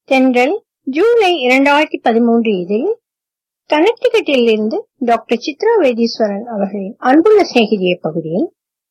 தென்றல் ஜூலை இரண்டாயிரத்தி பதிமூன்று இதில் கனெக்டிகட்டில் இருந்து டாக்டர் சித்ரா வைத்தீஸ்வரன் அவர்களின் அன்புள்ள சிநேகிதிய பகுதியில்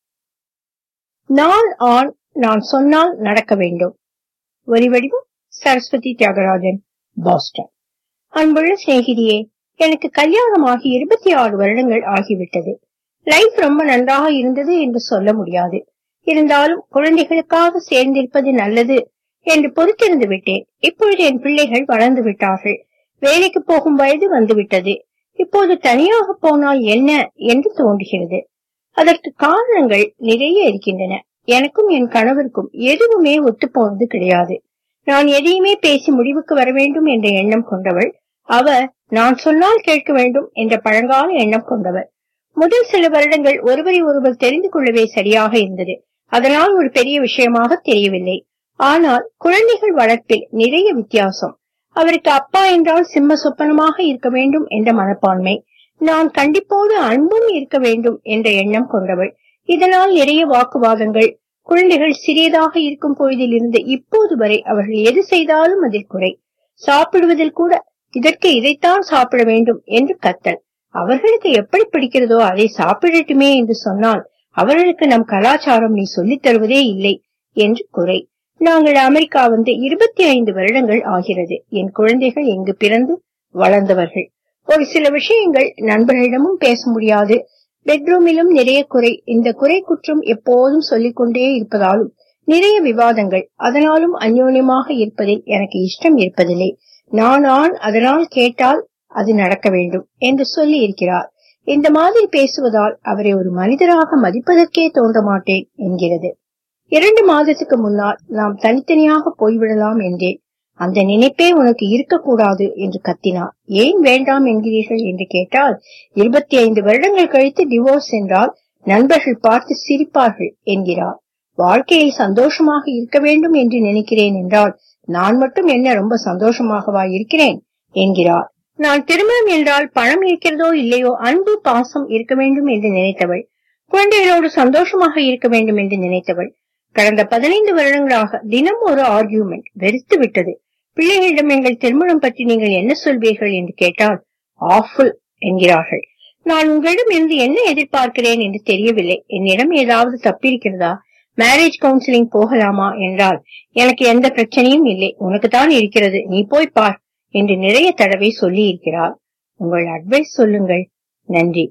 நாள் ஆண் நான் சொன்னால் நடக்க வேண்டும் ஒலிவடிவம் சரஸ்வதி தியாகராஜன் பாஸ்டன் அன்புள்ள சிநேகிதியே எனக்கு கல்யாணமாகி இருபத்தி ஆறு வருடங்கள் ஆகிவிட்டது லைஃப் ரொம்ப நன்றாக இருந்தது என்று சொல்ல முடியாது இருந்தாலும் குழந்தைகளுக்காக சேர்ந்திருப்பது நல்லது என்று பொறுத்திருந்து விட்டேன் இப்பொழுது என் பிள்ளைகள் வளர்ந்து விட்டார்கள் வேலைக்கு போகும் வயது வந்துவிட்டது இப்போது தனியாக போனால் என்ன என்று தோன்றுகிறது அதற்கு காரணங்கள் நிறைய இருக்கின்றன எனக்கும் என் கணவருக்கும் எதுவுமே ஒத்துப்போனது கிடையாது நான் எதையுமே பேசி முடிவுக்கு வர வேண்டும் என்ற எண்ணம் கொண்டவள் அவர் நான் சொன்னால் கேட்க வேண்டும் என்ற பழங்கால எண்ணம் கொண்டவர் முதல் சில வருடங்கள் ஒருவரை ஒருவர் தெரிந்து கொள்ளவே சரியாக இருந்தது அதனால் ஒரு பெரிய விஷயமாக தெரியவில்லை ஆனால் குழந்தைகள் வளர்ப்பில் நிறைய வித்தியாசம் அவருக்கு அப்பா என்றால் சிம்ம சொப்பனமாக இருக்க வேண்டும் என்ற மனப்பான்மை நான் கண்டிப்போடு அன்பும் இருக்க வேண்டும் என்ற எண்ணம் கொண்டவள் இதனால் நிறைய வாக்குவாதங்கள் குழந்தைகள் சிறியதாக இருக்கும் பொழுதிலிருந்து இப்போது வரை அவர்கள் எது செய்தாலும் அதில் குறை சாப்பிடுவதில் கூட இதற்கு இதைத்தான் சாப்பிட வேண்டும் என்று கத்தல் அவர்களுக்கு எப்படி பிடிக்கிறதோ அதை சாப்பிடட்டுமே என்று சொன்னால் அவர்களுக்கு நம் கலாச்சாரம் நீ சொல்லித் தருவதே இல்லை என்று குறை நாங்கள் அமெரிக்கா வந்து இருபத்தி ஐந்து வருடங்கள் ஆகிறது என் குழந்தைகள் இங்கு பிறந்து வளர்ந்தவர்கள் ஒரு சில விஷயங்கள் நண்பர்களிடமும் பேச முடியாது பெட்ரூமிலும் நிறைய குறை இந்த குறை குற்றம் எப்போதும் சொல்லிக் கொண்டே இருப்பதாலும் நிறைய விவாதங்கள் அதனாலும் அந்யோன்யமாக இருப்பதில் எனக்கு இஷ்டம் இருப்பதில்லை நான் ஆண் அதனால் கேட்டால் அது நடக்க வேண்டும் என்று சொல்லி இருக்கிறார் இந்த மாதிரி பேசுவதால் அவரை ஒரு மனிதராக மதிப்பதற்கே தோன்ற மாட்டேன் என்கிறது இரண்டு மாதத்துக்கு முன்னால் நாம் தனித்தனியாக போய்விடலாம் என்றேன் அந்த நினைப்பே உனக்கு இருக்கக்கூடாது என்று கத்தினார் ஏன் வேண்டாம் என்கிறீர்கள் என்று கேட்டால் இருபத்தி ஐந்து வருடங்கள் கழித்து டிவோர்ஸ் என்றால் நண்பர்கள் பார்த்து சிரிப்பார்கள் என்கிறார் வாழ்க்கையில் சந்தோஷமாக இருக்க வேண்டும் என்று நினைக்கிறேன் என்றால் நான் மட்டும் என்ன ரொம்ப சந்தோஷமாகவா இருக்கிறேன் என்கிறார் நான் திருமணம் என்றால் பணம் இருக்கிறதோ இல்லையோ அன்பு பாசம் இருக்க வேண்டும் என்று நினைத்தவள் குழந்தைகளோடு சந்தோஷமாக இருக்க வேண்டும் என்று நினைத்தவள் கடந்த பதினைந்து வருடங்களாக தினம் ஒரு ஆர்கியூமெண்ட் வெறுத்து விட்டது பிள்ளைகளிடம் எங்கள் திருமணம் பற்றி நீங்கள் என்ன சொல்வீர்கள் என்று கேட்டால் ஆஃபுல் என்கிறார்கள் நான் உங்களிடம் இருந்து என்ன எதிர்பார்க்கிறேன் என்று தெரியவில்லை என்னிடம் ஏதாவது தப்பிருக்கிறதா மேரேஜ் கவுன்சிலிங் போகலாமா என்றால் எனக்கு எந்த பிரச்சனையும் இல்லை உனக்கு தான் இருக்கிறது நீ போய் பார் என்று நிறைய தடவை சொல்லி இருக்கிறார் உங்கள் அட்வைஸ் சொல்லுங்கள் நன்றி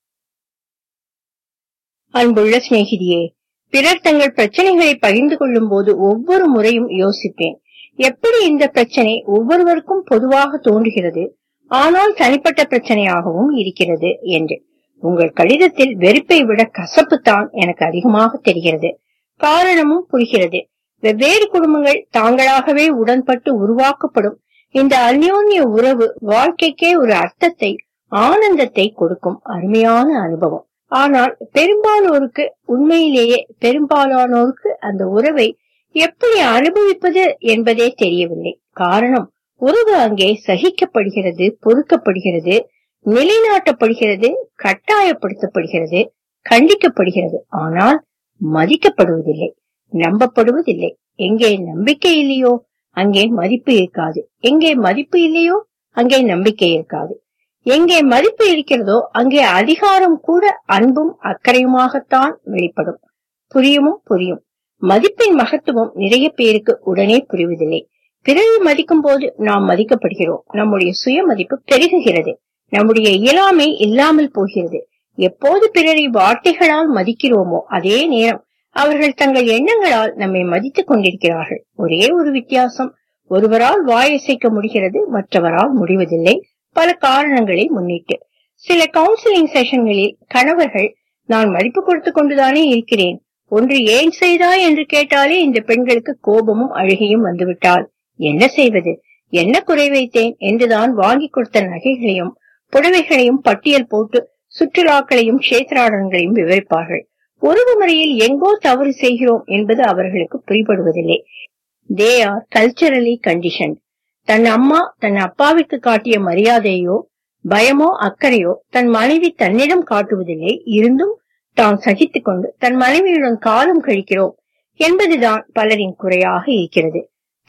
அன்புள்ள சிநேகிதியே பிறர் தங்கள் பிரச்சனைகளை பகிர்ந்து கொள்ளும் போது ஒவ்வொரு முறையும் யோசிப்பேன் எப்படி இந்த பிரச்சனை ஒவ்வொருவருக்கும் பொதுவாக தோன்றுகிறது ஆனால் தனிப்பட்ட பிரச்சனையாகவும் இருக்கிறது என்று உங்கள் கடிதத்தில் வெறுப்பை விட கசப்பு தான் எனக்கு அதிகமாக தெரிகிறது காரணமும் புரிகிறது வெவ்வேறு குடும்பங்கள் தாங்களாகவே உடன்பட்டு உருவாக்கப்படும் இந்த அந்யோன்ய உறவு வாழ்க்கைக்கே ஒரு அர்த்தத்தை ஆனந்தத்தை கொடுக்கும் அருமையான அனுபவம் ஆனால் பெரும்பாலோருக்கு உண்மையிலேயே பெரும்பாலானோருக்கு அந்த உறவை எப்படி அனுபவிப்பது என்பதே தெரியவில்லை காரணம் உறவு அங்கே சகிக்கப்படுகிறது பொறுக்கப்படுகிறது நிலைநாட்டப்படுகிறது கட்டாயப்படுத்தப்படுகிறது கண்டிக்கப்படுகிறது ஆனால் மதிக்கப்படுவதில்லை நம்பப்படுவதில்லை எங்கே நம்பிக்கை இல்லையோ அங்கே மதிப்பு இருக்காது எங்கே மதிப்பு இல்லையோ அங்கே நம்பிக்கை இருக்காது எங்கே மதிப்பு இருக்கிறதோ அங்கே அதிகாரம் கூட அன்பும் அக்கறையுமாகத்தான் வெளிப்படும் புரியுமோ புரியும் மதிப்பின் மகத்துவம் நிறைய பேருக்கு உடனே புரிவதில்லை பிறகு மதிக்கும் போது நாம் மதிக்கப்படுகிறோம் நம்முடைய சுய மதிப்பு பெருகுகிறது நம்முடைய இயலாமை இல்லாமல் போகிறது எப்போது பிறரை வார்த்தைகளால் மதிக்கிறோமோ அதே நேரம் அவர்கள் தங்கள் எண்ணங்களால் நம்மை மதித்துக் கொண்டிருக்கிறார்கள் ஒரே ஒரு வித்தியாசம் ஒருவரால் வாயசைக்க முடிகிறது மற்றவரால் முடிவதில்லை பல காரணங்களை முன்னிட்டு சில கவுன்சிலிங் செஷன்களில் கணவர்கள் நான் மதிப்பு கொடுத்து கொண்டுதானே இருக்கிறேன் ஒன்று ஏன் செய்தாய் என்று கேட்டாலே இந்த பெண்களுக்கு கோபமும் அழுகையும் வந்துவிட்டால் என்ன செய்வது என்ன குறை வைத்தேன் என்றுதான் வாங்கி கொடுத்த நகைகளையும் புடவைகளையும் பட்டியல் போட்டு சுற்றுலாக்களையும் கஷேத்ராடங்களையும் விவரிப்பார்கள் உறவு முறையில் எங்கோ தவறு செய்கிறோம் என்பது அவர்களுக்கு புரிபடுவதில்லை தே ஆர் கல்ச்சரலி கண்டிஷன் தன் அம்மா தன் அப்பாவிற்கு காட்டிய மரியாதையோ பயமோ அக்கறையோ தன் மனைவி தன்னிடம் காட்டுவதில்லை இருந்தும் தான் சகித்துக் கொண்டு தன் மனைவியுடன் காலம் கழிக்கிறோம் என்பதுதான் பலரின் குறையாக இருக்கிறது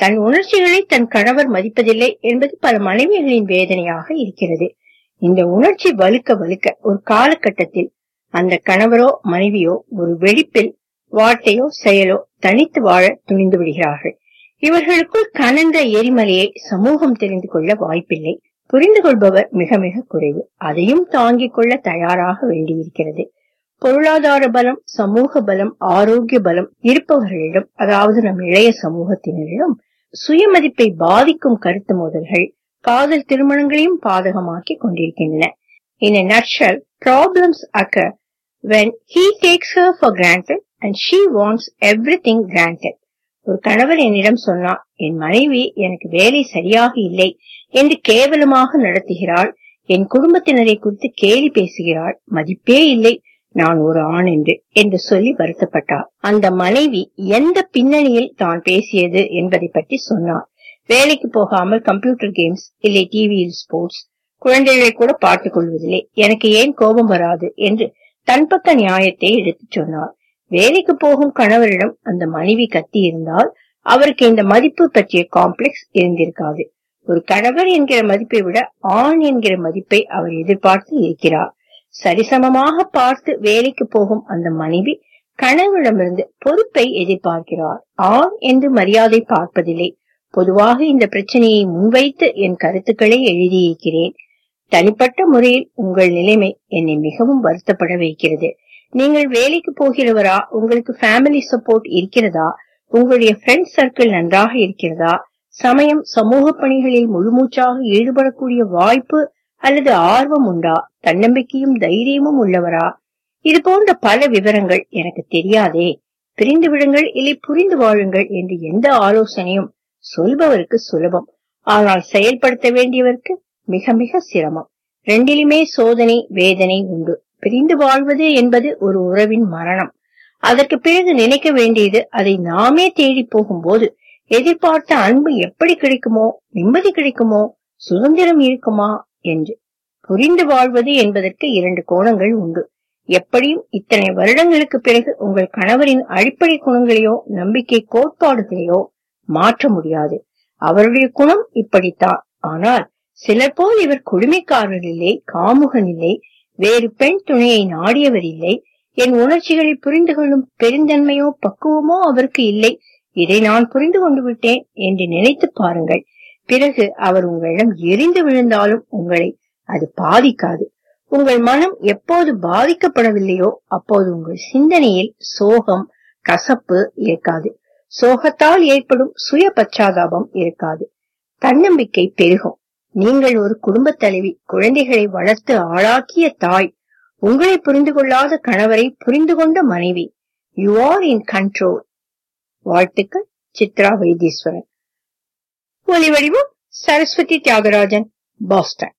தன் உணர்ச்சிகளை தன் கணவர் மதிப்பதில்லை என்பது பல மனைவிகளின் வேதனையாக இருக்கிறது இந்த உணர்ச்சி வலுக்க வலுக்க ஒரு காலகட்டத்தில் அந்த கணவரோ மனைவியோ ஒரு வெடிப்பில் வார்த்தையோ செயலோ தனித்து வாழ துணிந்து விடுகிறார்கள் இவர்களுக்குள் கனன்ற எரிமலையை சமூகம் தெரிந்து கொள்ள வாய்ப்பில்லை புரிந்து கொள்பவர் மிக மிக குறைவு அதையும் தாங்கிக் கொள்ள தயாராக வேண்டியிருக்கிறது பொருளாதார பலம் சமூக பலம் ஆரோக்கிய பலம் இருப்பவர்களிடம் அதாவது நம் இளைய சமூகத்தினரிடம் சுயமதிப்பை பாதிக்கும் கருத்து மோதல்கள் காதல் திருமணங்களையும் பாதகமாக்கி கொண்டிருக்கின்றன In a nutshell, problems occur when he takes her for granted and she wants everything granted. ஒரு கணவர் என்னிடம் சொன்னார் என் மனைவி எனக்கு வேலை சரியாக இல்லை என்று கேவலமாக நடத்துகிறாள் என் குடும்பத்தினரை குறித்து கேலி பேசுகிறாள் மதிப்பே இல்லை நான் ஒரு ஆண் என்று என்று சொல்லி வருத்தப்பட்டார் அந்த மனைவி எந்த பின்னணியில் தான் பேசியது என்பதை பற்றி சொன்னார் வேலைக்கு போகாமல் கம்ப்யூட்டர் கேம்ஸ் இல்லை டிவியில் ஸ்போர்ட்ஸ் குழந்தைகளை கூட பார்த்துக் கொள்வதில்லை எனக்கு ஏன் கோபம் வராது என்று தன் பக்க நியாயத்தை எடுத்துச் சொன்னார் வேலைக்கு போகும் கணவரிடம் அந்த மனைவி கத்தி இருந்தால் அவருக்கு இந்த மதிப்பு பற்றிய காம்ப்ளெக்ஸ் இருந்திருக்காது ஒரு கணவர் என்கிற மதிப்பை விட ஆண் என்கிற மதிப்பை அவர் எதிர்பார்த்து இருக்கிறார் சரிசமமாக பார்த்து வேலைக்கு போகும் அந்த மனைவி கணவரிடமிருந்து பொறுப்பை எதிர்பார்க்கிறார் ஆண் என்று மரியாதை பார்ப்பதில்லை பொதுவாக இந்த பிரச்சனையை முன்வைத்து என் கருத்துக்களை எழுதியிருக்கிறேன் தனிப்பட்ட முறையில் உங்கள் நிலைமை என்னை மிகவும் வருத்தப்பட வைக்கிறது நீங்கள் வேலைக்கு போகிறவரா உங்களுக்கு ஃபேமிலி சப்போர்ட் இருக்கிறதா உங்களுடைய ஃப்ரெண்ட் சர்க்கிள் நன்றாக இருக்கிறதா சமயம் சமூக பணிகளில் முழுமூச்சாக ஈடுபடக்கூடிய வாய்ப்பு அல்லது ஆர்வம் உண்டா தன்னம்பிக்கையும் தைரியமும் உள்ளவரா இது போன்ற பல விவரங்கள் எனக்கு தெரியாதே பிரிந்து விடுங்கள் இல்லை புரிந்து வாழுங்கள் என்று எந்த ஆலோசனையும் சொல்பவருக்கு சுலபம் ஆனால் செயல்படுத்த வேண்டியவருக்கு மிக மிக சிரமம் ரெண்டிலுமே சோதனை வேதனை உண்டு பிரிந்து வாழ்வது என்பது ஒரு உறவின் மரணம் அதற்கு பிறகு நினைக்க வேண்டியது அதை நாமே தேடி போகும்போது எதிர்பார்த்த அன்பு எப்படி கிடைக்குமோ நிம்மதி கிடைக்குமோ சுதந்திரம் இருக்குமா என்று புரிந்து வாழ்வது என்பதற்கு இரண்டு கோணங்கள் உண்டு எப்படியும் இத்தனை வருடங்களுக்கு பிறகு உங்கள் கணவரின் அடிப்படை குணங்களையோ நம்பிக்கை கோட்பாடுகளையோ மாற்ற முடியாது அவருடைய குணம் இப்படித்தான் ஆனால் சிலர் போல் இவர் கொடுமைக்காரர் இல்லை காமுகன் இல்லை வேறு பெண் துணையை நாடியவர் இல்லை என் உணர்ச்சிகளை புரிந்து கொள்ளும் பெருந்தன்மையோ பக்குவமோ அவருக்கு இல்லை இதை நான் புரிந்து கொண்டு விட்டேன் என்று நினைத்து பாருங்கள் பிறகு அவர் உங்களிடம் எரிந்து விழுந்தாலும் உங்களை அது பாதிக்காது உங்கள் மனம் எப்போது பாதிக்கப்படவில்லையோ அப்போது உங்கள் சிந்தனையில் சோகம் கசப்பு இருக்காது சோகத்தால் ஏற்படும் சுய பச்சாதாபம் இருக்காது தன்னம்பிக்கை பெருகும் நீங்கள் ஒரு குடும்பத் தலைவி குழந்தைகளை வளர்த்து ஆளாக்கிய தாய் உங்களை புரிந்து கொள்ளாத கணவரை புரிந்து கொண்ட மனைவி யூ ஆர் இன் கண்ட்ரோல் வாழ்த்துக்கள் சித்ரா வைத்தீஸ்வரன் ஒலி வடிவம் சரஸ்வதி தியாகராஜன் பாஸ்டன்